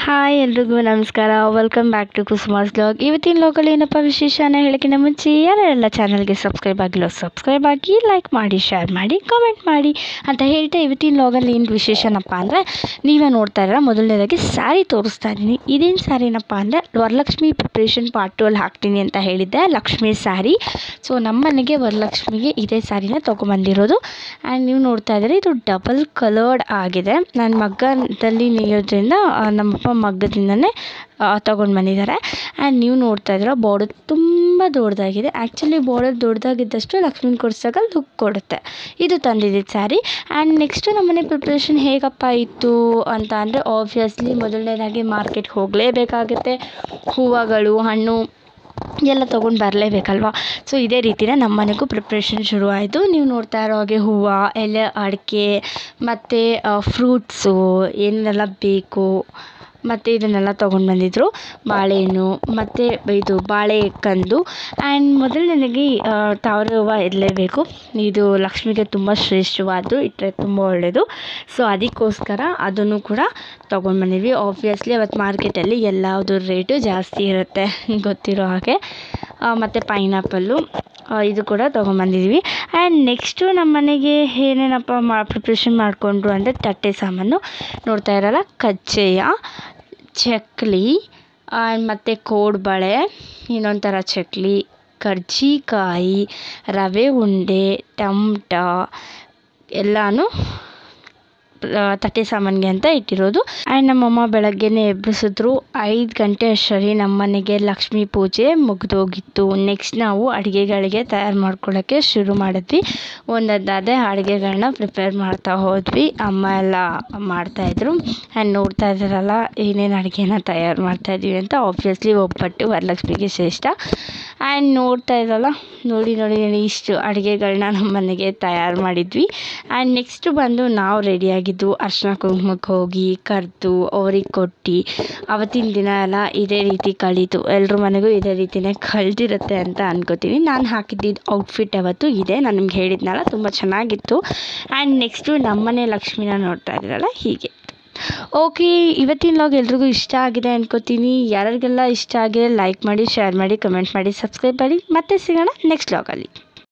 hi ಎಲ್ರಿಗೂ ನಮಸ್ಕಾರ welcome back to Kusuma's blog ಇವತ್ತಿನ ಲೋಕಲ್ ಏನಪ್ಪ ವಿಶೇಷನ ಹೇಳೋಕ್ಕಿಂತ ಮುಂಚೆ ಯಾರೆಲ್ಲ ಚಾನಲ್ಗೆ ಸಬ್ಸ್ಕ್ರೈಬ್ ಆಗಿಲ್ಲ ಸಬ್ಸ್ಕ್ರೈಬ್ ಆಗಿ ಲೈಕ್ ಮಾಡಿ ಶೇರ್ ಮಾಡಿ ಕಾಮೆಂಟ್ ಮಾಡಿ ಅಂತ ಹೇಳ್ತಾ ಇವತ್ತಿನ ಲಾಗಲ್ಲಿ ಏನು ವಿಶೇಷನಪ್ಪ ಅಂದರೆ ನೀವೇ ನೋಡ್ತಾ ಇದ್ದೀರ ಮೊದಲನೇದಾಗಿ ಸ್ಯಾರಿ ತೋರಿಸ್ತಾ ಇದ್ದೀನಿ ಇದೇನು ಸ್ಯಾರಿನಪ್ಪ ಅಂದರೆ ವರಲಕ್ಷ್ಮಿ ಪ್ರಿಪ್ರೇಷನ್ ಪಾರ್ಟ್ ಟು ಅಲ್ಲಿ ಹಾಕ್ತೀನಿ ಅಂತ ಹೇಳಿದ್ದೆ ಲಕ್ಷ್ಮಿ ಸ್ಯಾರಿ ಸೊ ನಮ್ಮನೆಗೆ ವರಲಕ್ಷ್ಮಿಗೆ ಇದೇ ಸ್ಯಾರಿನ ತೊಗೊಂಬಂದಿರೋದು ಆ್ಯಂಡ್ ನೀವು ನೋಡ್ತಾ ಇದ್ದೀರಿ ಇದು ಡಬಲ್ ಕಲರ್ಡ್ ಆಗಿದೆ ನನ್ನ ಮಗ್ಗದಲ್ಲಿ ನೇಯೋದ್ರಿಂದ ಆ, ನಮ್ಮಪ್ಪ ಮಗ್ಗದಿಂದನೇ ತೊಗೊಂಡು ಬಂದಿದ್ದಾರೆ ಆ್ಯಂಡ್ ನೀವು ನೋಡ್ತಾ ಇದ್ದೀರ ಬಾರ್ಡರ್ ತುಂಬ ದೊಡ್ಡದಾಗಿದೆ ಆ್ಯಕ್ಚುಲಿ ಬಾರ್ಡರ್ ದೊಡ್ಡದಾಗಿದ್ದಷ್ಟು ಲಕ್ಷ್ಮೀನ ಕೊಡ್ಸಾಗ ಲುಕ್ ಕೊಡುತ್ತೆ ಇದು ತಂದಿದ್ದಿದ್ದು ಸ್ಯಾರಿ ಆ್ಯಂಡ್ ನೆಕ್ಸ್ಟು ನಮ್ಮನೆ ಪ್ರಿಪ್ರೇಷನ್ ಹೇಗಪ್ಪ ಇತ್ತು ಅಂತ ಅಂದರೆ ಆಬ್ವಿಯಸ್ಲಿ ಮೊದಲನೇದಾಗಿ ಮಾರ್ಕೆಟ್ಗೆ ಹೋಗಲೇಬೇಕಾಗುತ್ತೆ ಹೂವುಗಳು ಹಣ್ಣು ಎಲ್ಲ ತೊಗೊಂಡು ಬರಲೇಬೇಕಲ್ವ ಸೊ ಇದೇ ರೀತಿನೇ ನಮ್ಮ ಮನೆಗೂ ಪ್ರಿಪ್ರೇಷನ್ ಶುರುವಾಯಿತು ನೀವು ನೋಡ್ತಾ ಇರೋ ಹಾಗೆ ಹೂವು ಎಲೆ ಅಡಿಕೆ ಮತ್ತು ಫ್ರೂಟ್ಸು ಏನೆಲ್ಲ ಬೇಕು ಮತ್ತು ಇದನ್ನೆಲ್ಲ ತೊಗೊಂಡು ಬಂದಿದ್ದರು ಬಾಳೆಹಣ್ಣು ಮತ್ತು ಇದು ಬಾಳೆ ಕಂದು ಆ್ಯಂಡ್ ಮೊದಲನೇದಾಗಿ ತಾವರೆ ಹೂವು ಇರಲೇಬೇಕು ಇದು ಲಕ್ಷ್ಮಿಗೆ ತುಂಬ ಶ್ರೇಷ್ಠವಾದ್ದು ಇಟ್ಟರೆ ತುಂಬ ಒಳ್ಳೆಯದು ಸೊ ಅದಕ್ಕೋಸ್ಕರ ಅದನ್ನು ಕೂಡ ತೊಗೊಂಡು ಬಂದಿದ್ವಿ ಆಬ್ವಿಯಸ್ಲಿ ಅವತ್ತು ಮಾರ್ಕೆಟಲ್ಲಿ ಎಲ್ಲದ್ರ ರೇಟು ಜಾಸ್ತಿ ಇರುತ್ತೆ ಗೊತ್ತಿರೋ ಹಾಗೆ ಮತ್ತು ಪೈನಾಪಲ್ಲು ಇದು ಕೂಡ ತೊಗೊಂಬಂದಿದ್ವಿ ಆ್ಯಂಡ್ ನೆಕ್ಸ್ಟು ನಮ್ಮ ಮನೆಗೆ ಏನೇನಪ್ಪ ಮಾ ಪ್ರಿಪ್ರೇಷನ್ ಮಾಡಿಕೊಂಡ್ರು ಅಂದರೆ ತಟ್ಟೆ ಸಾಮಾನು ನೋಡ್ತಾ ಇರಲ್ಲ ಕಜ್ಜಾಯ ಚಕ್ಲಿ ಮತ್ತು ಕೋಡುಬಳೆ ಇನ್ನೊಂದು ಥರ ಚಕ್ಲಿ ಕರ್ಜಿಕಾಯಿ ರವೆ ಉಂಡೆ ಟಮ್ಟ ಎಲ್ಲನೂ ಆ, ತಟ್ಟೆ ಸಾಮಾನಿಗೆ ಅಂತ ಇಟ್ಟಿರೋದು ಆ್ಯಂಡ್ ನಮ್ಮಮ್ಮ ಬೆಳಗ್ಗೆನೇ ಎಬ್ಬಿಸಿದ್ರು ಐದು ಗಂಟೆ ಅಷ್ಟರಲ್ಲಿ ನಮ್ಮ ಮನೆಗೆ ಲಕ್ಷ್ಮೀ ಪೂಜೆ ಮುಗಿದೋಗಿತ್ತು ನೆಕ್ಸ್ಟ್ ನಾವು ಅಡುಗೆಗಳಿಗೆ ತಯಾರು ಮಾಡ್ಕೊಳ್ಳೋಕ್ಕೆ ಶುರು ಮಾಡಿದ್ವಿ ಒಂದೊಂದಾದೆ ಅಡುಗೆಗಳನ್ನ ಪ್ರಿಪೇರ್ ಮಾಡ್ತಾ ಹೋದ್ವಿ ಅಮ್ಮ ಎಲ್ಲ ಮಾಡ್ತಾಯಿದ್ರು ಆ್ಯಂಡ್ ನೋಡ್ತಾ ಇದ್ದಾರಲ್ಲ ಏನೇನು ಅಡುಗೆನ ತಯಾರು ಮಾಡ್ತಾಯಿದ್ವಿ ಅಂತ ಆಬ್ವಿಯಸ್ಲಿ ಒಬ್ಬಟ್ಟು ವರಲಕ್ಷ್ಮಿಗೆ ಶ್ರೇಷ್ಠ ಆ್ಯಂಡ್ ನೋಡ್ತಾ ಇದ್ದಲ್ಲ ನೋಡಿ ನೋಡಿ ನೋಡಿ ಇಷ್ಟು ಅಡುಗೆಗಳನ್ನ ನಮ್ಮ ಮನೆಗೆ ತಯಾರು ಮಾಡಿದ್ವಿ ಆ್ಯಂಡ್ ನೆಕ್ಸ್ಟ್ ಬಂದು ನಾವು ರೆಡಿಯಾಗಿದ್ದು ಅರ್ಶಿನ ಕುಂಕುಮಕ್ಕೆ ಹೋಗಿ ಕರೆದು ಅವ್ರಿಗೆ ಕೊಟ್ಟು ಅವತ್ತಿನ ದಿನ ಎಲ್ಲ ಇದೇ ರೀತಿ ಕಳೀತು ಎಲ್ರ ಮನೆಗೂ ಇದೇ ರೀತಿಯೇ ಕಳೆದಿರುತ್ತೆ ಅಂತ ಅನ್ಕೋತೀನಿ ನಾನು ಹಾಕಿದ್ದಿದ್ದು ಔಟ್ಫಿಟ್ ಯಾವತ್ತು ಇದೆ ನಾನು ನಿಮ್ಗೆ ಹೇಳಿದ್ನಲ್ಲ ತುಂಬ ಚೆನ್ನಾಗಿತ್ತು ಆ್ಯಂಡ್ ನೆಕ್ಸ್ಟು ನಮ್ಮನೆ ಲಕ್ಷ್ಮಿನ ನೋಡ್ತಾ ಇದ್ದೀರಲ್ಲ ಹೀಗೆ ಓಕೆ ಇವತ್ತಿನ ಲಾಗ್ ಎಲ್ರಿಗೂ ಇಷ್ಟ ಆಗಿದೆ ಅನ್ಕೋತೀನಿ ಯಾರಿಗೆಲ್ಲ ಇಷ್ಟ ಆಗಿದೆ ಲೈಕ್ ಮಾಡಿ ಶೇರ್ ಮಾಡಿ ಕಮೆಂಟ್ ಮಾಡಿ ಸಬ್ಸ್ಕ್ರೈಬ್ ಮಾಡಿ ಮತ್ತೆ ಸಿಗೋಣ ನೆಕ್ಸ್ಟ್ ಲಾಗಲ್ಲಿ